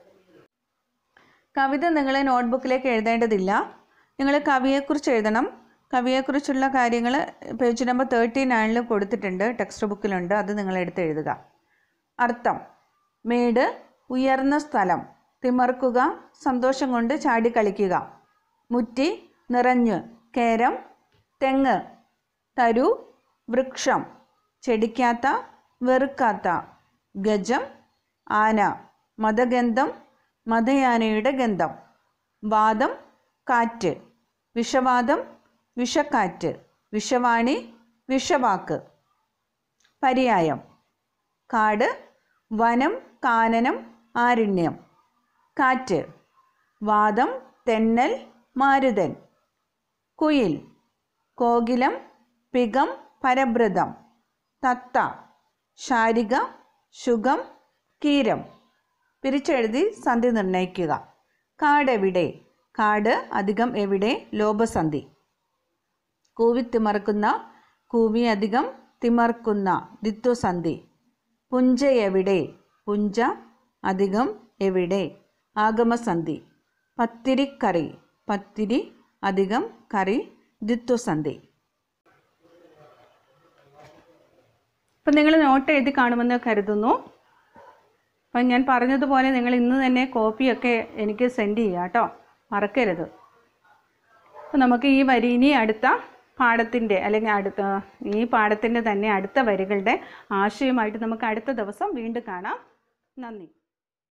കവിത നിങ്ങൾ നോട്ട്ബുക്കിലേക്ക് എഴുതേണ്ടതില്ല നിങ്ങൾ കവിയെക്കുറിച്ച് എഴുതണം കവിയെക്കുറിച്ചുള്ള കാര്യങ്ങൾ പേജ് നമ്പർ തേർട്ടി നയനിൽ കൊടുത്തിട്ടുണ്ട് ടെക്സ്റ്റ് ബുക്കിലുണ്ട് അത് നിങ്ങൾ എടുത്ത് എഴുതുക അർത്ഥം മേട് ഉയർന്ന സ്ഥലം തിമർക്കുക സന്തോഷം കൊണ്ട് ചാടിക്കളിക്കുക മുറ്റി നിറഞ്ഞ് കേരം തെങ്ങ് തരു വൃക്ഷം ചെടിക്കാത്ത വെറുക്കാത്ത ഗജം ആന മതഗന്ധം മതയാനയുടെ ഗന്ധം വാദം കാറ്റ് വിഷവാദം വിഷക്കാറ്റ് വിഷവാണി വിഷവാക്ക് പര്യായം കാട് വനം കാനനം ആരണ്യം കാറ്റ് വാദം തെന്നൽ മാരുതൻ കുയിൽ കോകിലം പികം പരഭൃതം തത്ത ശാരിക ശുഗം കീരം പിരിച്ചെഴുതി സന്ധി നിർണ്ണയിക്കുക കാടെവിടെ കാട് അധികം എവിടെ ലോപസന്ധി കൂവിത്തിമർക്കുന്ന കൂവി അധികം തിമർക്കുന്ന ദിത്വസന്ധി പുഞ്ച എവിടെ പുഞ്ച അധികം എവിടെ ആഗമസന്ധി പത്തിരിക്കറി പത്തിരി അധികം കറി ദിത്വസന്ധി അപ്പം നിങ്ങൾ നോട്ട് എഴുതി കാണുമെന്ന് കരുതുന്നു അപ്പം ഞാൻ പറഞ്ഞതുപോലെ നിങ്ങൾ ഇന്ന് തന്നെ കോപ്പിയൊക്കെ എനിക്ക് സെൻഡ് ചെയ്യുക കേട്ടോ മറക്കരുത് അപ്പം നമുക്ക് ഈ വരി ഇനി അടുത്ത പാഠത്തിൻ്റെ അല്ലെങ്കിൽ അടുത്ത ഈ പാഠത്തിൻ്റെ തന്നെ അടുത്ത വരികളുടെ ആശയമായിട്ട് നമുക്ക് അടുത്ത ദിവസം വീണ്ടും കാണാം നന്ദി